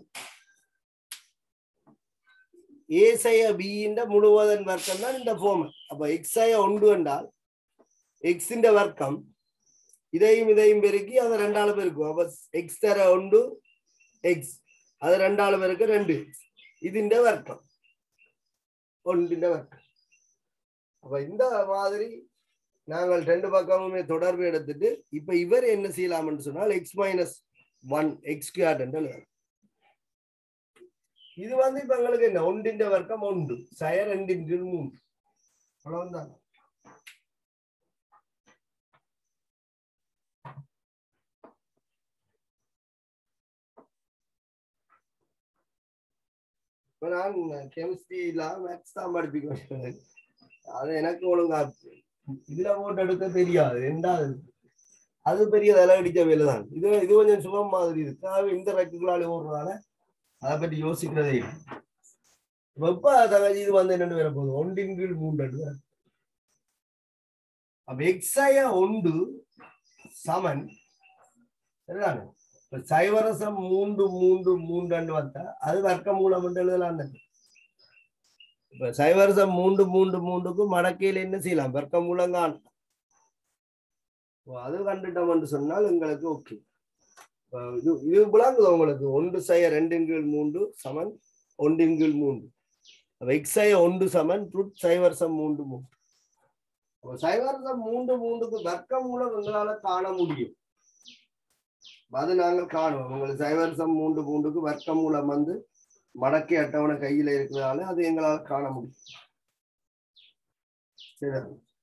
ஏசைய பியின் முழுவதன் வர்க்கம் தான் இந்த ஃபோம் அப்ப எக்ஸய ஒன்று என்றால் எக்ஸின் வர்க்கம் இதையும் இதையும் பெருக்கி அதை ரெண்டாள் பெருக்கும் அப்ப எக்ஸ் தர ஒன்று எக்ஸ் அது ரெண்டாள் பெருக்கு ரெண்டு ഇതിന്റെ വർക്കം ஒன்றிന്റെ வர்க்கம் அப்ப இந்த மாதிரி நாங்கள் ரெண்டு பக்கமுமே தொடர்பு எடுத்துட்டு இப்ப இவர் என்ன செய்யலாம்னு சொன்னால் x minus one x square என்று எழுதலாம் இது வந்து இப்ப எங்களுக்கு என்ன ஒன்றிന്റെ வர்க்கம் ஒன்று சய ரெண்டின் கீழ் மூன்று அவ்வளவுதான் இப்ப நான் கெமிஸ்ட்ரி இல்லாம மேத்ஸ் தான் படிப்பிக்க வேண்டியது அது எனக்கு ஒழுங்கா இதுல போட்டு எடுக்க தெரியாது ரெண்டாவது அது பெரிய தலை அடிச்ச வேலை தான் இது இது கொஞ்சம் சுகம் மாதிரி இருக்கு ஆகவே இந்த ரெக்குகளால ஓடுறதால அதை பற்றி யோசிக்கிறதே இல்லை வெப்ப தகவல் இது வந்து என்னன்னு வர போகுது ஒன்றின் கீழ் மூன்று என்று வரும். அப்ப எக்ஸய ஒன்று சமன் சரிதானே இப்ப சைவரசம் மூன்று மூன்று மூன்று வந்தா அது வர்க்க மூலம் என்று எழுதலாம் தானே? இப்ப சைவரசம் மூன்று மூன்று மூன்றுக்கும் மடக்கையில் என்ன செய்யலாம் வர்க்க மூலம் காணலாம் ஓ, அது கண்டுட்டோம் என்று சொன்னால் எங்களுக்கு ஓகே இது இது விளங்குது உங்களுக்கு ஒன்று செய்ய ரெண்டின் கீழ் மூன்று சமன் ஒன்றின் கீழ் மூன்று எக்ஸய ஒன்று சமன் ருட் சைவரசம் மூன்று மூன்று அப்ப சைவரசம் மூன்று மூன்றுக்கு வர்க்கம் மூலம் எங்களால காண முடியும் அது நாங்கள் காணுவோம் உங்களுக்கு சைவரசம் மூன்று மூன்றுக்கு வர்க்கம் மூலம் வந்து மடக்கை அட்டவணை கையில இருக்கிறதால அது எங்களால் காண முடியும் சரி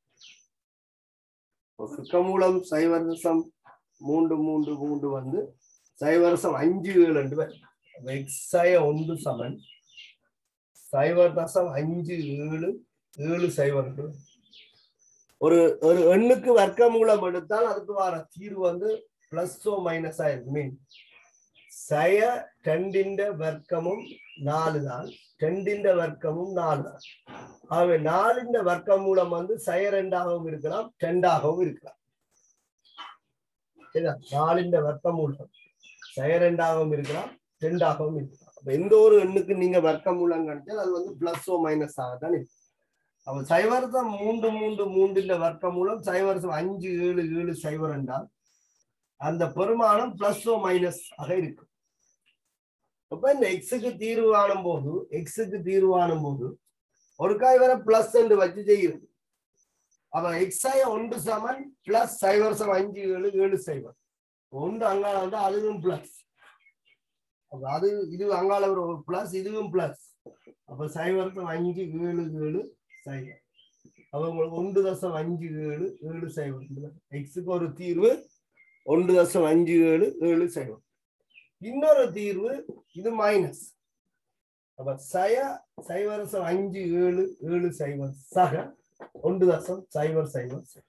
வர்க்கமூலம் சைவரசம் மூன்று மூன்று மூன்று வந்து சைவரசம் அஞ்சு ஏழு ரெண்டு பேர் எக்ஸய ஒன்று சமன் சைவர் தசம் அஞ்சு ஏழு ஏழு சைவர் ரெண்டு. ஒரு ஒரு எண்ணுக்கு வர்க்கமூலம் எடுத்தால் அதுக்கு வர தீர்வு வந்து பிளஸ்ஸோ மைனஸா இருக்கு மீன் சய ரெண்டின்ற வர்க்கமும் நாலு தான் ரெண்டின்ற வர்க்கமும் நாலு தான் ஆகவே நாலின்ற வர்க்கம் மூலம் வந்து சய ரெண்டாகவும் இருக்கலாம் ரெண்டாகவும் இருக்கலாம் சரிதா நாலின்ற வர்க்கம் மூலம் சய ரெண்டாகவும் இருக்கலாம் ரெண்டாகவும் இருக்கலாம் அப்ப எந்த ஒரு எண்ணுக்கு நீங்க வர்க்கம் மூலம் கணிச்சால் அது வந்து பிளஸ்ஸோ மைனஸ் ஆகத்தான் இருக்கு அப்ப சைவரசம் மூன்று மூன்று மூன்றில் வர்க்கம் மூலம் சைவரசம் அஞ்சு ஏழு ஏழு சைவர் என்றால் அந்த பெருமானம் பிளஸ்ஸோ மைனஸ் ஆக இருக்கு அப்ப இந்த எக்ஸுக்கு தீர்வு காணும் போது எக்ஸுக்கு தீர்வு காணும் போது ஒரு காய் வர பிளஸ் என்று வச்சு செய்யுது அப்ப எக்ஸாய ஒன்று சமன் பிளஸ் சைவரசம் அஞ்சு ஏழு ஏழு சைவர் ஒன்று அங்கால வந்து அதுவும் பிளஸ் அப்ப அது இது அங்கால ஒரு பிளஸ் இதுவும் பிளஸ் அப்ப சைவரசம் அஞ்சு ஏழு ஏழு சைவர் அப்ப உங்களுக்கு ஒன்று தசம் அஞ்சு ஏழு ஏழு சைவர் எக்ஸுக்கு ஒரு தீர்வு ஒன்று தசம் அஞ்சு ஏழு ஏழு சைவர் இன்னொரு தீர்வு இது மைனஸ் அப்ப சய சைவரசம் அஞ்சு ஏழு ஏழு சைவர் சக ஒன்று தசம் சைவர் சைவர் சைவர்.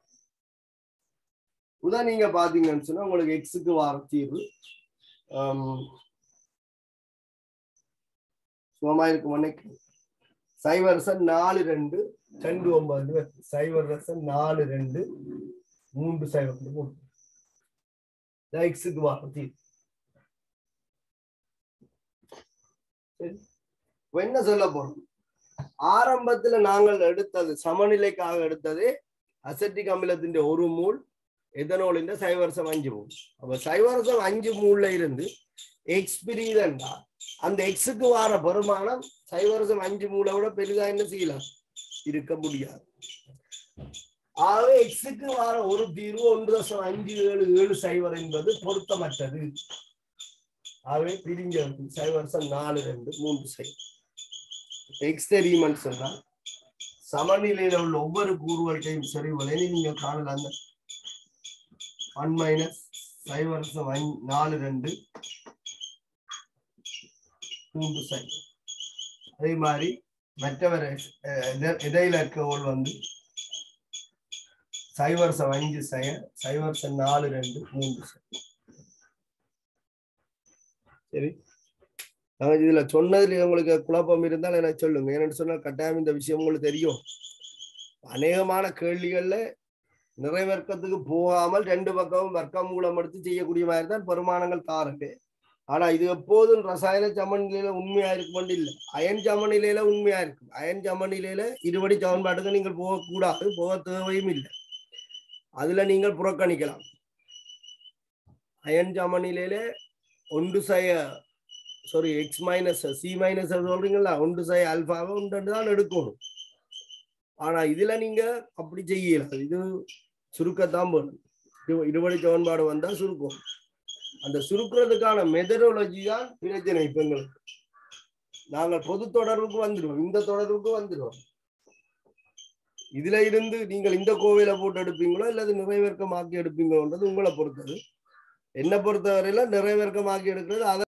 உதான் நீங்க பாத்தீங்கன்னு சொன்னா உங்களுக்கு எக்ஸுக்கு வார தீர்வு ஆம், சுகமா இருக்கும் அன்னைக்கு சைவரசம் நாலு ரெண்டு ரெண்டு ஒன்பது சைவரசம் நாலு ரெண்டு மூன்று சைவர் ரெண்டு, மூணு இதான் எக்ஸுக்கு வார தீர்வு சரி. இப்ப என்ன சொல்ல போறோம் ஆரம்பத்துல நாங்கள் எடுத்தது சமநிலைக்காக எடுத்தது அசட்டிக் அமிலத்தின் ஒரு மூல் எதனோலின் சைவரசம் அஞ்சு மூல் அப்ப சைவரசம் அஞ்சு மூல்ல இருந்து எக்ஸ் பிரியுதுண்டா அந்த எக்ஸுக்கு வார பெருமானம் சைவரசம் அஞ்சு மூலை விட பெரிதா என்ன செய்யலாம் இருக்க முடியாது ஆகவே எக்ஸுக்கு வார ஒரு தீர்வு ஒன்று தசம் அஞ்சு ஏழு ஏழு சைவர் என்பது பொருத்தமற்றது ஆகவே பிரிஞ்சது சைவரசம் நாலு ரெண்டு மூன்று சைவர் எக்ஸ் தெரியுமான்னு சொன்னா சமநிலையில உள்ள ஒவ்வொரு கூறுவர்க்கையும் சரிவுகளை நீங்க காணலாம் அந்த ஒன் மைனஸ் சைவரசம் ஐ- நாலு ரெண்டு மூன்று சைவர் அதே மாதிரி மற்றவர் இடையில இருக்கவள் வந்து சைவரசம் அஞ்சு சய சைவரசம் நாலு ரெண்டு மூன்று சை சரி நான் இதுல சொன்னதுல உங்களுக்கு குழப்பம் இருந்தால் எனக்கு சொல்லுங்க ஏன்னு சொன்னா கட்டாயம் இந்த விஷயம் உங்களுக்கு தெரியும் அநேகமான கேள்விகள்ல நிறைவேற்கத்துக்கு போகாமல் ரெண்டு பக்கமும் வர்க்கம் மூலம் எடுத்து செய்யக்கூடிய மாதிரி தான் பெருமானங்கள் தாரது ஆனா இது எப்போதும் ரசாயன சமநிலையில உண்மையா இருக்கும் இல்லை அயன் சமநிலையில உண்மையா இருக்கும் அயன் சமநிலையில இருபடி சமன்பாட்டுக்கு நீங்கள் போகக்கூடாது போக தேவையும் இல்லை அதுல நீங்கள் புறக்கணிக்கலாம் அயன் சமநிலையில ஒன்று செய்ய sorry x minus C minus சொல்றீங்களா ஒன்று சை அல்பாவை ஒன்று தான் எடுக்கணும் ஆனா இதுல நீங்க அப்படி செய்யலாம் இது சுருக்கத்தான் போகணும் இரு- இருபடி சமன்பாடு வந்தா சுருக்கும் அந்த சுருக்குறதுக்கான மெதடாலஜி தான் பிரச்சனை இப்ப எங்களுக்கு நாங்கள் பொது தொடர்புக்கு வந்துடுவோம் இந்த தொடர்புக்கு வந்துடுவோம் இதுல இருந்து நீங்கள் இந்த கோவில போட்டு எடுப்பீங்களோ இல்லது நிறைவேற்கமாக்கி எடுப்பீங்களோன்றது உங்களை பொறுத்தது என்னை பொறுத்தவரையில நிறைவேற்கமாக்கி எடுக்கிறது அதை